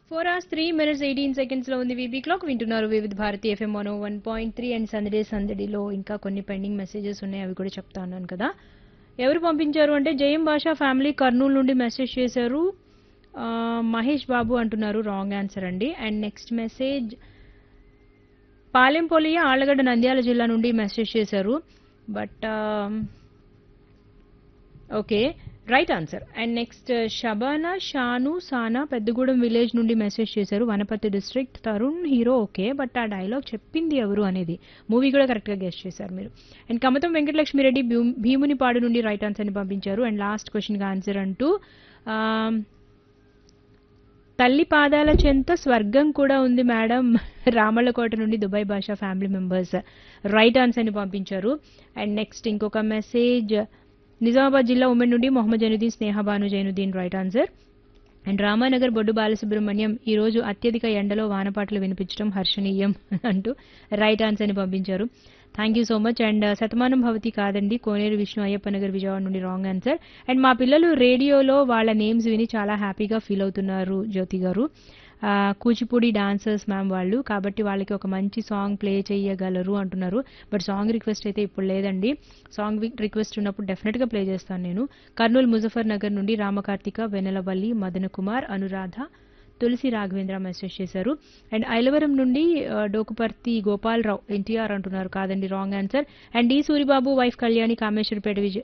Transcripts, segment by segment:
four hours three minutes eighteen seconds లో ఉంది VB clock వింటున్నారు Vividha Bharati FM one one point three and Sandade సందడిలో ఇంకా కొన్ని పెండింగ్ మెసేజెస్ ఉన్నాయి అవి కూడా చెప్తా ఉన్నాను కదా ఎవరు పంపించారు అంటే జయం భాషా ఫ్యామిలీ కర్నూలు నుండి మెసేజ్ చేశారు ఆ, మహేష్ బాబు అంటున్నారు రాంగ్ ఆన్సర్ అండి అండ్ నెక్స్ట్ మెసేజ్ పాలెంపోలియ ఆళ్లగడ్డ నంద్యాల జిల్లా నుండి మెసేజ్ చేశారు but okay right answer and next Shabana Shanu Sana Peddagudem village నుండి మెసేజ్ చేశారు Wanaparthy district Tarun hero okay but ఆ డైలాగ్ చెప్పింది ఎవరు అనేది మూవీ కూడా కరెక్ట్గా గెస్ట్ చేశారు మీరు అండ్ కమతం వెంకటలక్ష్మిరెడ్డి భీమ్- భీమునిపాడు నుండి రైట్ ఆన్సర్ని పంపించారు అండ్ లాస్ట్ క్వశ్చన్కి ఆన్సర్ అంటూ ఆమ్, తల్లి పాదాల చెంత స్వర్గం కూడా ఉంది మేడం రామళ్ళకోట నుండి దుబాయ్ భాషా ఫ్యామిలీ మెంబర్స్ రైట్ ఆన్సర్ ని పంపించారు అండ్ నెక్స్ట్ ఇంకొక మెసేజ్ నిజామాబాద్ జిల్లా ఉమెన్ నుండి Mohammed Zainuddin Snehabanu Zainuddin right answer and Ramanagar Boddu Balasubrahmanyam ఈ రోజు అత్యధిక ఎండలో వానపాటలు వినిపించడం హర్షణీయం అంటూ రైట్ ఆన్సర్ ని పంపించారు thank you so much and Shatamanam Bhavati కాదండి కోనేరు విష్ణు అయ్యప్ప నగర్ విజయవాడ నుండి రాంగ్ ఆన్సర్ అండ్ మా పిల్లలు రేడియోలో వాళ్ళ నేమ్స్ విని చాలా హ్యాపీగా ఫీల్ అవుతున్నారు జ్యోతి గారు ఆ, కూచిపూడి డాన్సర్స్ మ్యామ్ వాళ్ళు కాబట్టి వాళ్ళకి ఒక మంచి సాంగ్ ప్లే చేయగలరు అంటున్నారు బట్ సాంగ్ రిక్వెస్ట్ అయితే ఇప్పుడు లేదండి సాంగ్ రిక్వెస్ట్ ఉన్నప్పుడు డెఫినెట్గా ప్లే చేస్తాను నేను కర్నూలు ముజఫర్ నగర్ నుండి రామకార్తిక వెనలవల్లి మదన కుమార్ అనురాధ తులసి రాఘవేంద్ర మెసేజ్ చేశారు అండ్ ఐలవరం నుండి ఆ, డోకుపర్తి గోపాలరావు ఎన్టీఆర్ అంటున్నారు కాదండి wrong answer and D Suribabu wife Kalyani Kameswarapeta Vijay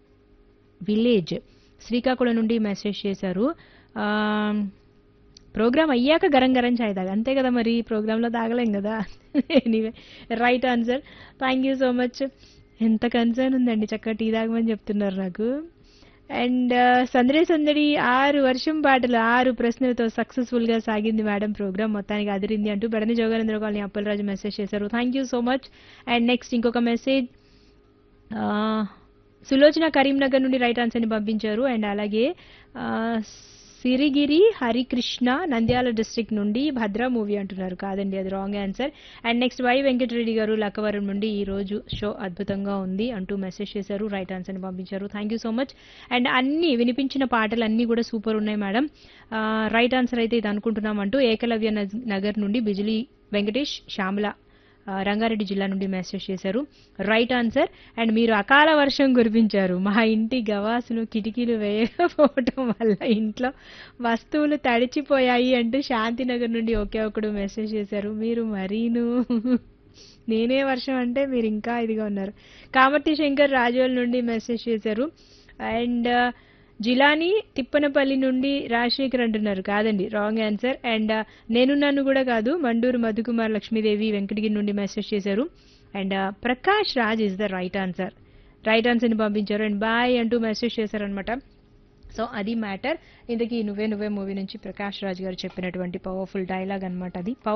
village Srikakulam నుండి మెసేజ్ చేశారు ఆ, ప్రోగ్రామ్ అయ్యాక గరం గరం చాయ్ తాగా అంతే కదా మరి ప్రోగ్రాంలో తాగలేం కదా anyway right answer thank you so much ఎంత కన్సర్న్ ఉందండి చక్కగా టీ తాగమని చెప్తున్నారు నాకు అండ్ సందడి సందడి ఆరు వర్షం పాటలు ఆరు ప్రశ్నలతో సక్సెస్ఫుల్ గా సాగింది మేడం ప్రోగ్రామ్ మొత్తానికి అదిరింది అంటూ బెడని జోగానంద్ర కాలనీ అప్పలరాజు మెసేజ్ చేశారు thank you so much and next ఇంకొక మెసేజ్ ఆ, సులోచన కరీంనగర్ నుండి రైట్ ఆన్సర్ని పంపించారు అండ్ అలాగే ఆ, సిరిగిరి హరికృష్ణ నంద్యాల డిస్ట్రిక్ట్ నుండి భద్ర మూవీ అంటున్నారు కాదండి అది wrong answer and next Y Venkatareddy గారు లక్కవరం నుండి ఈ రోజు షో అద్భుతంగా ఉంది అంటూ మెసేజ్ చేశారు రైట్ ఆన్సర్ని పంపించారు thank you so much and అన్ని వినిపించిన పాటలు అన్నీ కూడా సూపర్ ఉన్నాయి మేడం రైట్ ఆన్సర్ అయితే ఇది అనుకుంటున్నాం అంటూ ఏకలవ్య నజ్- నగర్ నుండి బిజిలీ వెంకటేష్ శ్యామల ఆ, రంగారెడ్డి జిల్లా నుండి మెసేజ్ చేశారు రైట్ ఆన్సర్ అండ్ మీరు అకాల వర్షం కురిపించారు మా ఇంటి గవాసులు కిటికీలు వేయకపోవటం వల్ల ఇంట్లో వస్తువులు తడిచిపోయాయి అంటూ శాంతినగర్ నుండి ఒకే ఒకడు మెసేజ్ చేశారు మీరు మరీను నేనే వర్షం అంటే మీరు ఇంకా ఇదిగా ఉన్నారు కామర్తి శంకర్ రాజోల్ నుండి మెసేజ్ చేశారు అండ్ జిలాని తిప్పనపల్లి నుండి రాజశేఖర్ అంటున్నారు కాదండి రాంగ్ ఆన్సర్ అండ్ నేను నన్ను కూడా కాదు మండూరు మధుకుమార్ లక్ష్మీదేవి వెంకటగిరి నుండి మెసేజ్ చేశారు and Prakash Raj is the right answer right ఆన్సర్ని పంపించారు అండ్ బాయ్ అంటూ మెసేజ్ చేశారనమాట సో అది మ్యాటర్ ఇంతకీ నువ్వే నువ్వే మూవీ నుంచి ప్రకాష్ రాజ్ గారు చెప్పినటువంటి పవర్ఫుల్ డైలాగ్ అన్నమాట అది